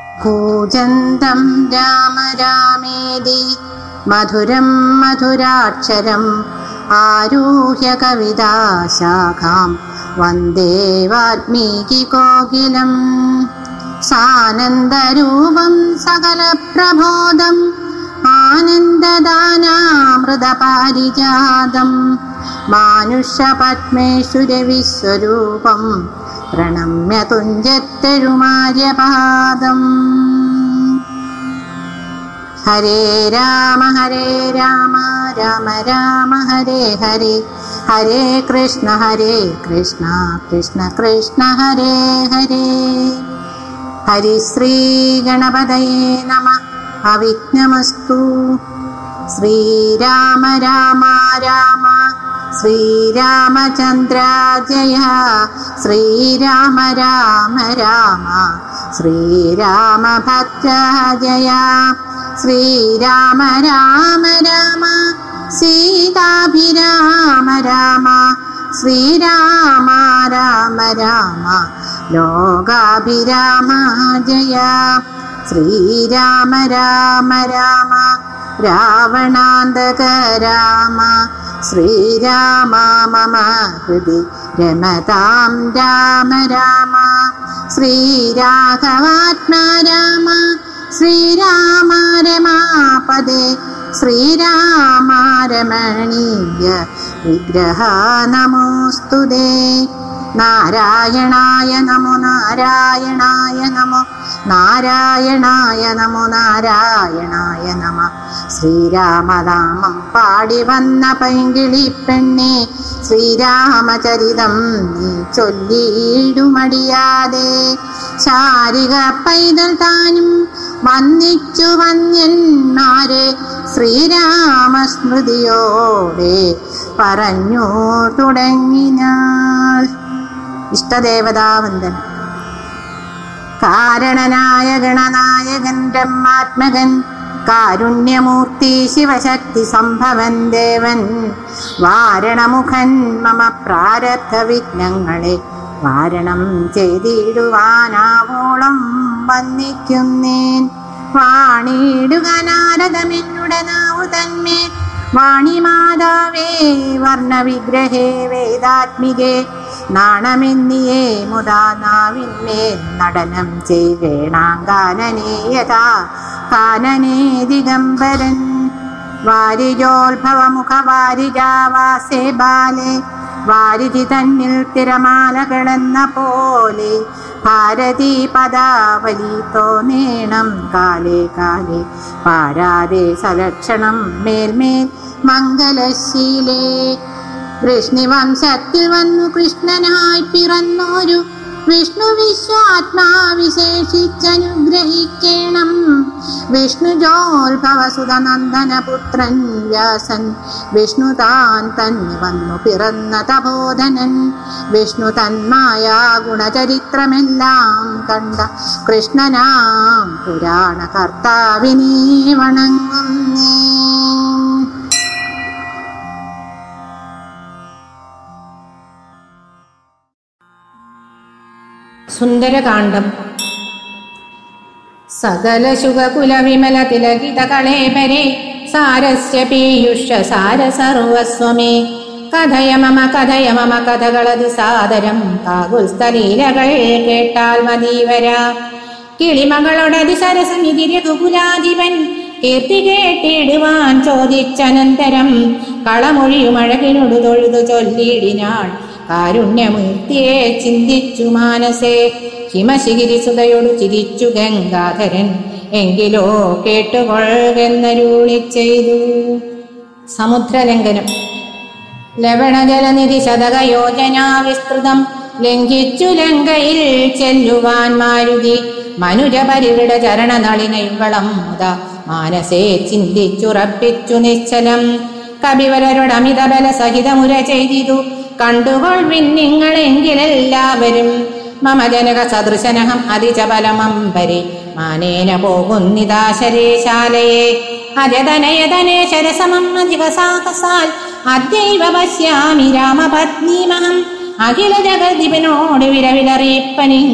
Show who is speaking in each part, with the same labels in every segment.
Speaker 1: कूजन्तं राम रामेदि मधुरं मधुराक्षरम् आरुह्य कविताशाखां वन्दे वाल्मीकिकोकिलम् सानन्दरूपं सकलप्रबोधम् आनन्ददानामृतपारिजातम् मानुष्यपद्मेषु रविस्वरूपम् प्रणम्य तुञ्जत्तरुमार्यपादम् हरे राम हरे राम राम राम हरे हरे हरे कृष्ण हरे कृष्ण कृष्ण कृष्ण हरे हरे हरिश्रीगणपतये नमः अविघ्नमस्तु श्रीराम राम राम श्रीरामचन्द्र जय श्रीराम राम राम श्रीरामभद्र जय श्रीराम राम राम सीताभिराम राम श्रीराम राम राम लोकाभिराम जय श्रीराम राम राम रावणान्तक राम श्रीराम मम हृदि रमतां राम राम श्रीराघवात्मा राम श्रीराम रमापदे श्रीराम रमणीय विग्रह नमोऽस्तु ते നാരായണായ നമോ നാരായണായ നമോ നാരായണായ നമോ നാരായണായ നമ ശ്രീരാമനാമം പാടി വന്ന പൈങ്കിളി പെണ്ണെ ശ്രീരാമചരിതം നീ ചൊല്ലിയിടുമടിയാതെ ശാരിക പൈതൽ താനും വന്നിച്ചു വന്യന്മാരെ ശ്രീരാമസ്മൃതിയോടെ പറഞ്ഞു തുടങ്ങിനാൾ ഇഷ്ടദേവതാവന്ദനം കാരണനായ ഗണനായകൻ ബ്രഹ്മാത്മകൻ കാരുണ്യമൂർത്തി ശിവശക്തി സംഭവൻ ദേവൻ വാരണമുഖൻ മമ പ്രാരബ്ധ വിഘ്നങ്ങളെ വാരണം ചെയ്തിടുവാനാവോളം വന്നിക്കുന്നേൻ വാണിയിടുക നാരദമെന്നുടെ നാവു തന്മേൽ വാണിമാതാവേ വർണ്ണവിഗ്രഹേ വേദാത്മികേ നാണമെന്നിയേ മുതാ നാവിന്മേൽ നടനം ചെയ്വേണാങ്കാനനേ യഥാ കാനനേ ദിഗംബരൻ വാരിജോത്ഭവമുഖ വാരിജാവാസേ ബാലേ വാരിധി തന്നിൽ തിരമാലകളെന്ന പോലെ ഭാരതീ പദാവലി തോന്നേണം കാലേ കാലേ പാരാതെ സലക്ഷണം മേൽമേൽ മംഗലശീലേ വൃഷ്ണിവംശത്തിൽ വന്നു കൃഷ്ണനായി പിറന്നോരു വിഷ്ണു വിശ്വാത്മാവിശേഷിച്ചനുഗ്രഹിക്കണം വിഷ്ണുജോത്ഭവസുതനന്ദന പുത്രൻ വ്യാസൻ വിഷ്ണു താൻ തന്നെ വന്നു പിറന്ന തപോധനൻ വിഷ്ണു തന്മായ ഗുണചരിത്രമെല്ലാം കണ്ട കൃഷ്ണനാം പുരാണ കർത്താവിനെ വണങ്ങുന്നേ
Speaker 2: സുന്ദരകാന്ഡം സകല ശുഖകുല വിമല തിലകിത കളേപരെ സാരസ്യ പീയുഷ സാര സർവസ്വമേ കഥയ മമ കഥയ മമ കഥകളതി സാദരം കാകുൽസ്ഥലീലകൾ കേട്ടാൽ മതീവര കിളിമകളോടതി സരസമിതി രഘുകുലാധിപൻ കീർത്തി കേട്ടിടുവാൻ ചോദിച്ചനന്തരം കളമൊഴിയുമഴകിനൊടു തൊഴുതു ചൊല്ലിയിടിനാൾ കാരുണ്യമൂർത്തിയെ ചിന്തിച്ചു മാനസേ ഹിമശിഖിരിസുതയോടു ചിരിച്ചു ഗംഗാധരൻ എങ്കിലോ കേട്ടുകൊള്ളുകെന്നരുളി ചെയ്തു സമുദ്രലംഘനം ലവണജലനിധി ശതകയോജനാ വിസ്തൃതം ലംഘിച്ചു ലങ്കയിൽ ചെല്ലുവാൻ മാരുതി മനുജപരിവിട ചരണനളിനയുവളം മുത മാനസേ ചിന്തിച്ചുറപ്പിച്ചു നിശ്ചലം കപിവരരുടെ ബല സഹിതമുര ചെയ്തിതു കണ്ടുകൊൾവിൻ നിങ്ങളെങ്കിലെല്ലാവരും മമ ജനക സദൃശനഹം അതിചബലമംബരി മാനേന പോകുന്നിതാശരേശാലയെ അജതനയതനേശരസമം അധിക സാഹസാൽ അദ്യൈവ പശ്യാമി രാമപത്നീമഹം അഖില ജഗതിപിനോട് വിരവിലറിയിപ്പനിങ്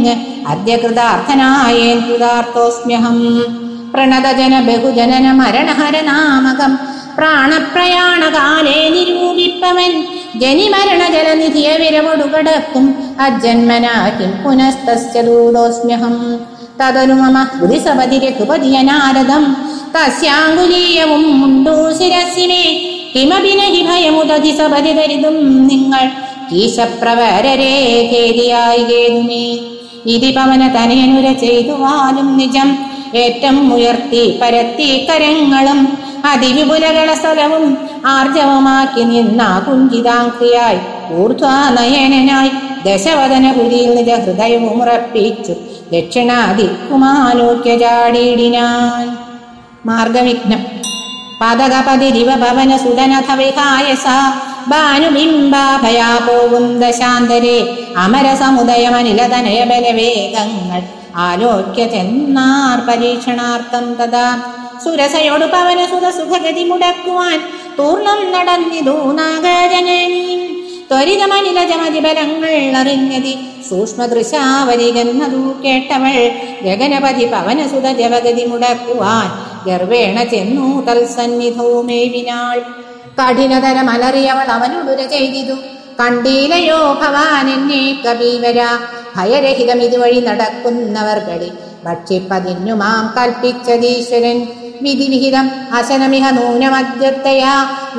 Speaker 2: അദ്യ കൃതാർത്ഥനായേൻ കൃതാർത്ഥോസ്മ്യഹം പ്രണതജന ബഹുജനന മരണഹര നാമകം പ്രാണപ്രയാണകാലേ നിരൂപിപ്പവൻ ജനിമരണ ജലനിധിയ വിരവൊടുകടക്കും അജന്മനാകിം പുനസ്തസ്യ ദൂതോസ്മ്യഹം തദനു മമ ഹൃദിസപതി രഘുപതിയനാരദം തസ്യാങ്കുലീയവും മുണ്ടു ശിരസിമേ കിമപി നഹി ഭയമുദതി സപതി ദരിതും നിങ്ങൾ ഈശപ്രവരരേ ഖേദിയായി കേതുമേ ഇതി പവന തനയനുര ചെയ്തുവാലും നിജം ഏറ്റം ഉയർത്തി പരത്തി കരങ്ങളും അതിവിപുലകള സ്ഥലവും ആർജവമാക്കി നിന്ന കുഞ്ചിതാംക്രിയായി ഊർധ്വാനയനായി ദശവദനപുരിയിൽ നിജ ഹൃദയവും ഉറപ്പിച്ചു ദക്ഷിണാദിക്കുമാലോക്യ ചാടിയിടിനാൻ മാർഗവിഘ്നം പദകപതിരിവ ഭവന സുതനഥ വിഹായസ ഭാനുബിംബാഭയാ പോകും ദശാന്തരെ അമര സമുദയമനിലതനയ ബലവേഗങ്ങൾ ആലോക്യ ചെന്നാർ പരീക്ഷണാർത്ഥം തഥാ സുരസയോട് പവന സുത സുഖഗതി മുടക്കുവാൻ പൂർണ്ണം നടന്നിതു നാഗജനനീം ത്വരിതമനിലജമതി ബലങ്ങൾ അറിഞ്ഞതി സൂക്ഷ്മദൃശാവരികന്നതു കേട്ടവൾ ഗഗനപതി പവനസുത ജവഗതി മുടക്കുവാൻ ഗർവേണ ചെന്നു തൽസന്നിധവുമേവിനാൾ കഠിനതരമലറിയവൾ അവനോടുര ചെയ്തിതു കണ്ടീലയോ ഭവാൻ എന്നെ കബീവര ഭയരഹിതം ഇതുവഴി നടക്കുന്നവർകളി ഭക്ഷിപ്പതിന്നു മാം കൽപ്പിച്ചതീശ്വരൻ വിധിവിഹിതം അശനമിഹ നൂനമദ്യത്തയാ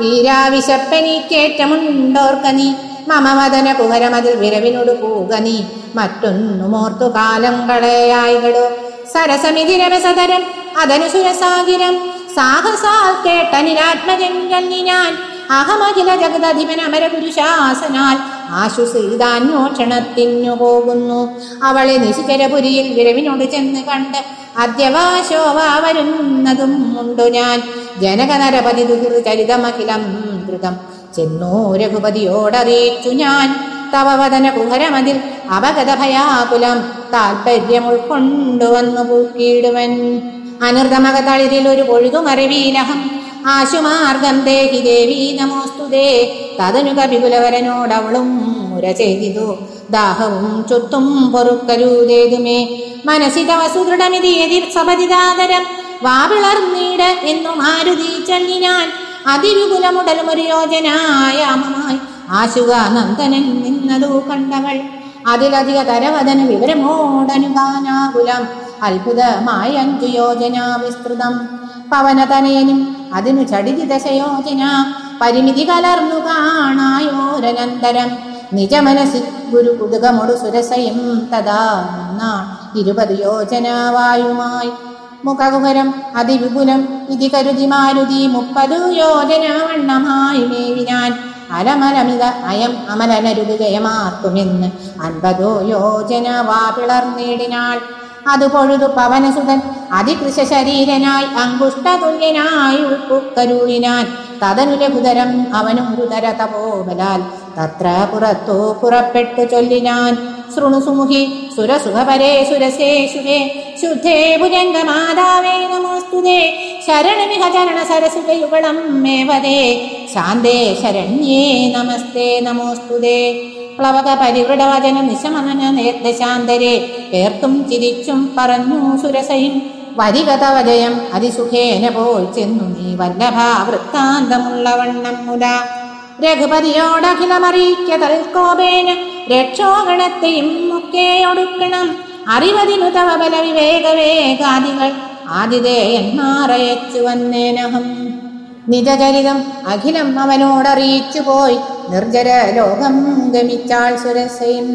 Speaker 2: വീരാവിശപ്പനിക്കേറ്റമുണ്ടോർക്ക നീ മമവദന കുഹരമതിൽ വിരവിനോട് പൂക നീ മറ്റൊന്നുമോർത്തു കാലം കളയായികളോ സരസമിതിരവസതരം അതനു സുരസാഗിരം സാഹസാൽ കേട്ടനിരാത്മജങ്കി ഞാൻ അഹമഖില ജഗദധിപൻ അമരപുരുഷാസനാൽ ആശു സീതാന്വേഷണത്തിനു പോകുന്നു അവളെ നിശിചരപുരിയിൽ വിരവിനോട് ചെന്ന് കണ്ട് അദ്യവാശോവ വരുന്നതും ഉണ്ടു ഞാൻ ജനകനരപതി ചരിതമഖിലം ധൃതം ചെന്നോ രഘുപതിയോടറിയിച്ചു ഞാൻ തവ വദന കുഹരമതിൽ അപഗത ഭയാകുലം താൽപര്യം ഉൾക്കൊണ്ടുവന്നു പൂക്കിയിടുവൻ അനൃതമകതളിരിൽ ഒരു പൊഴുതുമറിവീലഹം ആശുമാർഗം ദേഹി ദേവി നമോസ്തുതേ തതനു കപികുലവരനോടവളും മുര ചെയ്തിതു ദാഹവും ചുത്തും പൊറുക്കലൂതേതുമേ മനസ്സിതവ സുദൃഢമിതി എതിർ സപതിദാതരം വാവിളർന്നീട് എന്നു മാരുതി ചൊല്ലി ഞാൻ അതിവിപുലമുടലും ഒരു യോജനായാമമായി ആശുക നന്ദനൻ നിന്നതു കണ്ടവൾ അതിലധിക തരവദന വിവരമോടനുഗാനാകുലം അത്ഭുതമായ അഞ്ചു യോജന വിസ്തൃതം പവനതനയനും അതിനു ചടിതി ദശയോജന പരിമിതി കലർന്നു കാണായോരനന്തരം നിജമനസി ഗുരു കുതുകമൊടു സുരസയും തഥാ നിന്നാൾ ഇരുപത് യോജന വായുമായി മുഖകുഹരം അതിവിപുലം ഇതി കരുതി മാരുതി മുപ്പതു യോജന വണ്ണമായി മേവിനാൻ അലമലമിത അയം അമലനരുത് ജയമാർക്കുമെന്ന് അൻപതോ യോജന വാപിളർന്നേടിനാൾ അത് പൊഴുതു പവനസുതൻ അതികൃശ ശരീരനായി അങ്കുഷ്ടതുല്യനായി ഉൾപ്പുക്കരുളിനാൻ തതനു ലഘുതരം അവനും ഗുതര തപോബലാൽ തത്ര പുറത്തു പുറപ്പെട്ടു ചൊല്ലിനാൻ ശൃണു സുമുഖി സുരസുഖപരേ സുരസേ ശുഭേ ശുദ്ധേ ഭുജംഗമാതാവേ നമോസ്തുതേ ശരണമിഹ ചരണ സരസുഖയുഗളം മേവതേ ശാന്തേ ശരണ്യേ നമസ്തേ നമോസ്തുതേ പ്ലവക പരിവൃഢവചന നിശമനന നേർദശാന്തരെ പേർത്തും ചിരിച്ചും പറഞ്ഞു സുരസയും വരികതവജയം അതിസുഖേന പോയി ചെന്നു നീ വല്ലഭ വൃത്താന്തമുള്ളവണ്ണം മുല രഘുപതിയോടഖിലമറിയിക്ക തൽക്കോപേന രക്ഷോഗണത്തെയും ഒക്കെ ഒടുക്കണം അറിവതിനു തവ ബല വിവേകവേഗാദികൾ ആതിഥേയന്മാറയച്ചു വന്നേനഹം നിജചരിതം അഖിലം അവനോടറിയിച്ചു പോയി നിർജ്ജര ലോകം ഗമിച്ചാൾ സുരസയും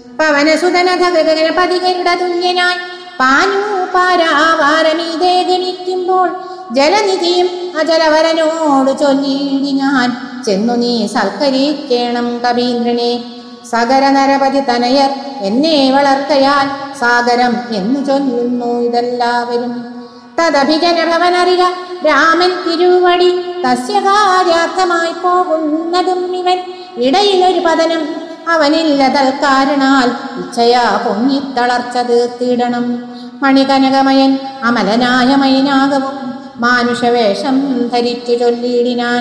Speaker 2: പവനസുതനധഗനപതികളുടെ തുല്യനായി പാനു പാരാവാരമീതേ ഗമിക്കുമ്പോൾ ജലനിധിയും അജലവരനോട് ചൊല്ലിയിടിനാൻ ചെന്നു നീ സൽക്കരിക്കേണം കവീന്ദ്രനെ സകര നരപതി തനയർ എന്നെ വളർത്തയാൽ സാഗരം എന്ന് ചൊല്ലുന്നു ഇതെല്ലാവരും തദഭിജനഭവനറിക രാമൻ തിരുവടി തസ്യ കാര്യാർത്ഥമായി പോകുന്നതും ഇവൻ ഇടയിലൊരു പതനം അവനില്ല തൽക്കാരണാൽ ഇച്ഛയാ പൊങ്ങിത്തളർച്ച തീർത്തിടണം മണികനകമയൻ അമലനായ മൈനാകവും മാനുഷവേഷം ധരിച്ചു ചൊല്ലിയിടിനാൻ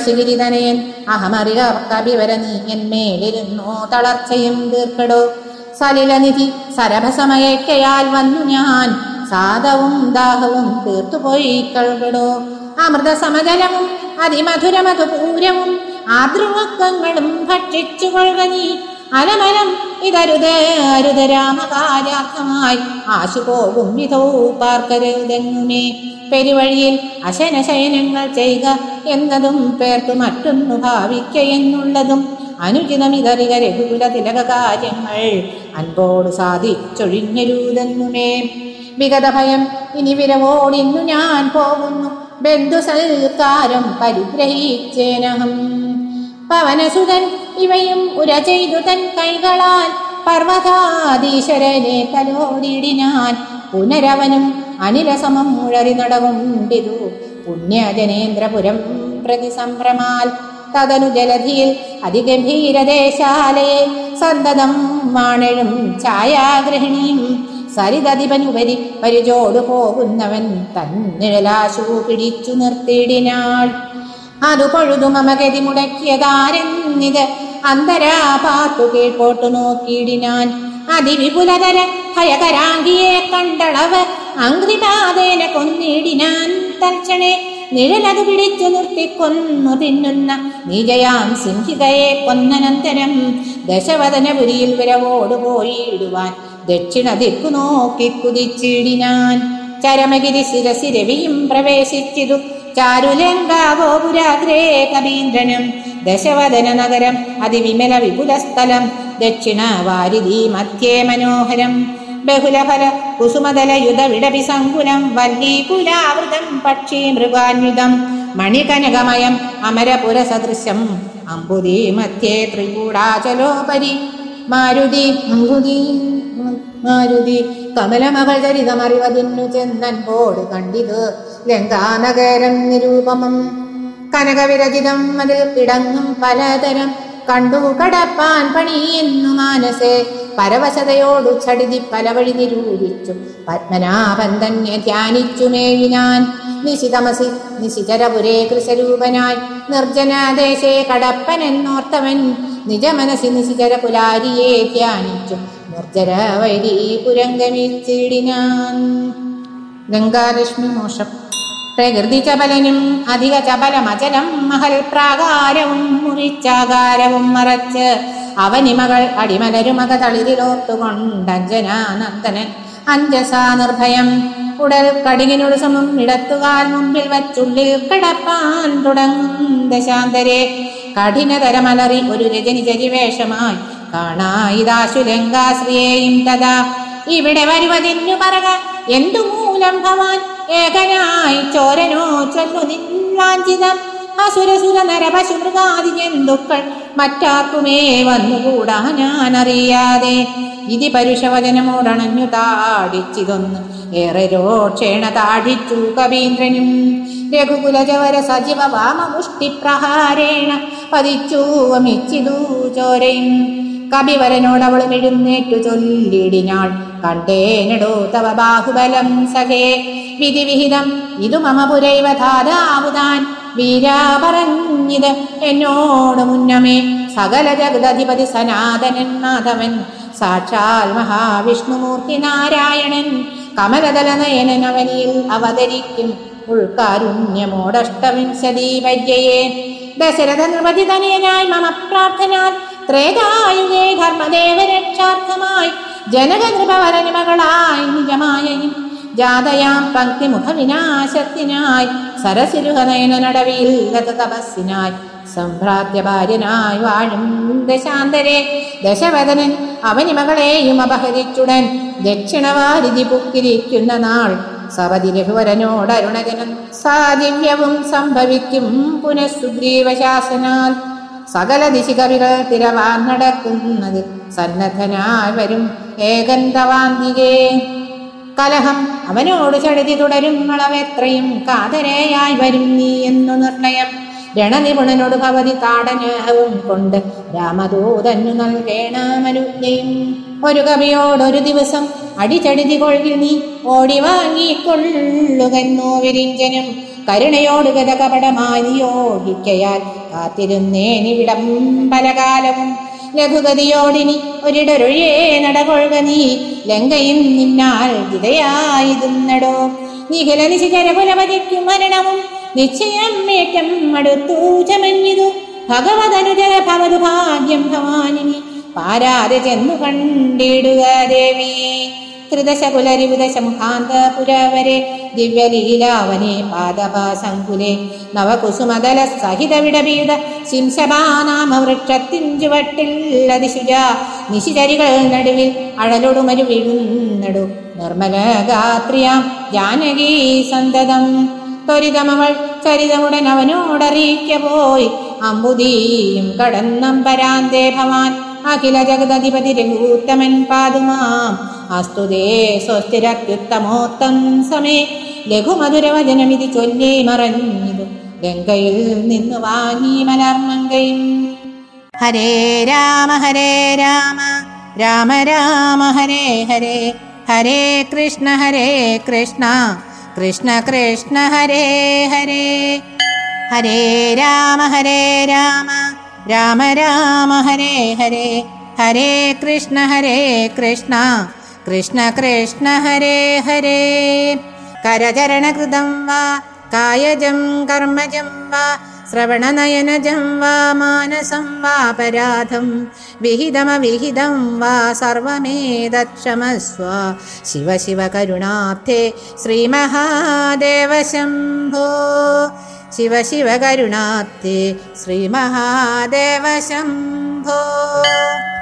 Speaker 2: ഹിമശിഗിരിതനയൻ അഹമറിക കവിവര നീ എന്മേലിരുന്നോ തളർച്ചയും തീർക്കടോ സലിലനിധി സരഭസമയക്കയാൽ വന്നു ഞാൻ സാദവും ദാഹവും തീർത്തുപോയി കഴുകടോ അമൃത സമജലവും അതിമധുരമധുപൂരവും ആദ്രുവക്കങ്ങളും ഭക്ഷിച്ചു കൊള്ളുക നീ അലമലം ഇതരുത് അരുത് രാമകാര്യാർത്ഥമായി ആശു പോകും വിധോ പാർക്കരുതെങ്ങുമേ പെരുവഴിയിൽ അശനശയനങ്ങൾ ചെയ്യുക എന്നതും പേർത്തു മറ്റൊന്നു ഭാവിക്ക എന്നുള്ളതും അനുചിതമിതറിക രഘുകുല തിലക കാര്യങ്ങൾ അൻപോട് സാധിച്ചൊഴിഞ്ഞരുതെന്നുമേ വിഗത ഭയം ഇനി വിരവോടിന്നു ഞാൻ പോകുന്നു ബന്ധു സൽക്കാരം പരിഗ്രഹിച്ചേനഹം പവനസുതൻ ഇവയും ഉര ചെയ്തു തൻ കൈകളാൽ പർവ്വതാധീശ്വരനെ തലോടിടിനാൻ പുനരവനും അനിലസമം മുഴറി നടകൊണ്ടിതു പുണ്യജനേന്ദ്രപുരം പ്രതി സംഭ്രമാൽ തതനു ജലധിയിൽ അതിഗംഭീരദേശാലയെ സന്തതം വാണഴും ഛായാഗ്രഹിണിയും സരിതതിപനുപരി പരിചോടു പോകുന്നവൻ തന്നിഴലാശു പിടിച്ചു നിർത്തിയിടിനാൾ അതു പൊഴുതു മമഗതി മുടക്കിയതാരെന്നിത് അന്തരാ പാത്തു കീഴ്പോട്ടു നോക്കിയിടിനാൻ അതിവിപുലതര ഭയകരാങ്കിയെ കണ്ടളവ് അംഘ്രിപാതേന കൊന്നിടിനാൻ തൽക്ഷണേ നിഴലതു പിടിച്ചു നിർത്തിക്കൊന്നു തിന്നുന്ന നിജയാം സിംഹിതയെ കൊന്നനന്തരം ദശവദനപുരിയിൽ വിരവോടു പോയിടുവാൻ ദക്ഷിണ ദിക്കു നോക്കി കുതിച്ചിടിനാൻ ചരമഗിരി ശിരസി രവിയും പ്രവേശിച്ചിതു ചാരുലങ്കാഗോപുരാഗ്രേ കവീന്ദ്രനും ദശവദന നഗരം അതിവിമല വിപുല സ്ഥലം ദക്ഷിണ വാരിധി മധ്യേ മനോഹരം ബഹുലഫല കുസുമതലയുധ വിടപി സങ്കുലം വല്ലീകുലാവൃതം പക്ഷി മൃഗാന്വിതം മണികനകമയം അമരപുര സദൃശം അമ്പുദീ മധ്യേ ത്രികൂടാചലോപരി മാരുതി അമ്പുദീ മാരുതി കമലമകൾ ചരിതമറിവതിന്നു ചെന്നൻപോട് കണ്ടിത് ലങ്കാനഗരം നിരൂപമം കനകവിരചിതം അതിൽ കിടങ്ങും പലതരം കണ്ടു കടപ്പാൻ പണിയെന്നു മാനസേ പരവശതയോടു ചടിതി പല വഴി നിരൂപിച്ചു പത്മനാഭൻ തന്നെ ധ്യാനിച്ചു മേവിനാൻ നിശിതമസി നിശിചരപുരേ കൃശരൂപനായി നിർജ്ജനദേശേ കടപ്പനെന്നോർത്തവൻ നിജമനസി നിശിചര പുലാരിയെ ധ്യാനിച്ചു നിർജ്ജര വൈരി പുരംഗമിച്ചിടിനാൻ ഗംഗാലക്ഷ്മി മോശം പ്രകൃതി ചപലനും അധിക ചപലമചലം മഹൽ പ്രാകാരവും മുറിച്ചാകാരവും മറച്ച് അവനിമകൾ അടിമലരുമക തളിരിലോത്തുകൊണ്ടഞ്ജനാനന്ദനൻ അഞ്ജസാ നിർഭയം ഉടൽ കടികിനോട് സമം ഇടത്തുകാൽ മുമ്പിൽ വച്ചുള്ളിൽ കിടപ്പാൻ തുടങ്ങും ദശാന്തരെ കഠിനതരമലറി ഒരു രജനി ജരിവേഷമായി കാണായിതാശുലങ്കാശ്രിയേയും തഥാ ഇവിടെ വരുവതിന്നു പറക എന്തു മൂലം ഭവാൻ ഏകനായി ചോരനോ ചൊല്ലു നിൻവാഞ്ചിതം അസുരസുര നരപശു മൃഗാദി ജന്തുക്കൾ മറ്റാർക്കുമേ വന്നുകൂടാ ഞാൻ അറിയാതെ ഇതി പരുഷവചനമോടണഞ്ഞു താടിച്ചിതൊന്ന് ഏറെ രോക്ഷേണ താടിച്ചു കവീന്ദ്രനും രഘുകുലജവര സജീവ വാമമുഷ്ടിപ്രഹാരേണ പതിച്ചു വമിച്ചിതു ചോരയും കപിവരനോട് അവളും എഴുന്നേറ്റു ചൊല്ലിടിനാൾ കണ്ടേനടോ തവ ബാഹുബലം സഖേ വിധിവിഹിതം ഇതു മമ പുരൈവ ധാതാവുതാൻ വീരാ പറഞ്ഞത് എന്നോട് മുന്നമേ സകല ജഗദധിപതി സനാതനൻ മാധവൻ സാക്ഷാൽ മഹാവിഷ്ണുമൂർത്തി നാരായണൻ കമലദല നയനൻ അവനിൽ അവതരിക്കും ഉൾക്കാരുണ്യമോടഷ്ടവിംശതി വര്യയെ ദശരഥ നിർവധിതനയനായി മമ പ്രാർത്ഥനാൽ ത്രേതായുഗേ ധർമ്മദേവ രക്ഷാർത്ഥമായി ജനകനൃപവരനിമകളായി നിജമായയും ജാതയാം പങ്ക്തിമുഖ വിനാശത്തിനായി സരസിരുഹനയന നടവിൽ ഗത തപസ്സിനായി സംഭ്രാത്യ ഭാര്യനായി വാഴും ദശാന്തരെ ദശവദനൻ അവനിമകളെയും അപഹരിച്ചുടൻ ദക്ഷിണവാരിധി പുക്കിരിക്കുന്ന നാൾ സവതി രഘുവരനോട് അരുണജനം സാദിവ്യവും സംഭവിക്കും പുനഃസുഗ്രീവശാസനാൽ സകല ദിശികവികൾ തിരവാൻ നടക്കുന്നത് സന്നദ്ധനായി വരും ഏകന്തവാന്തികേ കലഹം അവനോട് ചടുതി തുടരും അളവെത്രയും കാതരയായി വരും നീ എന്നു നിർണയം രണനിപുണനോട് ഭവതി താടനവും കൊണ്ട് രാമദൂതന്നു നൽകേണമനുജ്ഞയും ഒരു കവിയോടൊരു ദിവസം അടിച്ചടിതി കൊള്ളിൽ നീ ഓടി വാങ്ങിക്കൊള്ളുകന്നോ വിരിഞ്ചനും കരുണയോട് ഗതകപടമായി നിയോഗിക്കയാൽ കാത്തിരുന്നേനിവിടം പലകാലവും ലഘുഗതിയോടിനി ഒരിടൊഴിയേ നടകൊഴുക നീ ലങ്കയും നിന്നാൽ വിതയായിരുന്നടോ നിഖില നിശിചരകുലപതിക്കും മരണവും നിശ്ചയം ഏറ്റം അടുത്തു ചമഞ്ഞിതു ഭഗവതനുജ ഭവതു ഭാഗ്യം ഭവാനിനി പാരാതെ ചെന്നു കണ്ടിടുക ദേവി ത്രിദശകുലരിവിദശമുഖാന്ത പുരവരെ ദിവ്യലീലാവനെ പാദപാസങ്കുലെ നവകുസുമതല സഹിത വിടപീത ശിംശപാനാമ വൃക്ഷത്തിൻ ചുവട്ടിൽ അതിശുജ നിശിചരികൾ നടുവിൽ അഴലൊടുമരു വീഴുന്നടു നിർമ്മല ഗാത്രിയാം ജാനകീ സന്തതം ത്വരിതമവൾ ചരിതമുടൻ അവനോടറിയിക്ക പോയി അമ്പുദീയും കടന്നമ്പരാന്തേ ഭവാൻ അഖില ജഗദധിപതി രഘൂത്തമൻ പാതുമാം അസ്തുതേ സ്വസ്ഥിരത്യുത്തമോത്തം സമേ ലഘുമധുരവചനമിതി ചൊല്ലി മറഞ്ഞിതു ഗംഗയിൽ നിന്നു വാങ്ങി മലർമങ്കയും ഹരേ രാമ ഹരേ രാമ രാമ രാമ ഹരേ ഹരേ ഹരേ കൃഷ്ണ ഹരേ കൃഷ്ണ കൃഷ്ണ കൃഷ്ണ ഹരേ ഹരേ ഹരേ രാമ ഹരേ രാമ രാമ രാമ ഹരേ ഹരേ ഹരേ കൃഷ്ണ ഹരേ കൃഷ്ണ കൃഷ്ണ കൃഷ്ണ ഹരേ ഹരേ കരചരണകൃതം വാ കായജം കർമ്മജം വാ ശ്രവണനയനജം വാ മാനസം വാപരാധം വിഹിതമവിഹിതം വാ സർവമേതക്ഷമസ്വ ശിവ ശിവ കരുണാബ്ധേ ശ്രീമഹാദേവ ശംഭോ ശിവ ശിവ കരുണാബ്ധേ ശ്രീമഹാദേവ ശംഭോ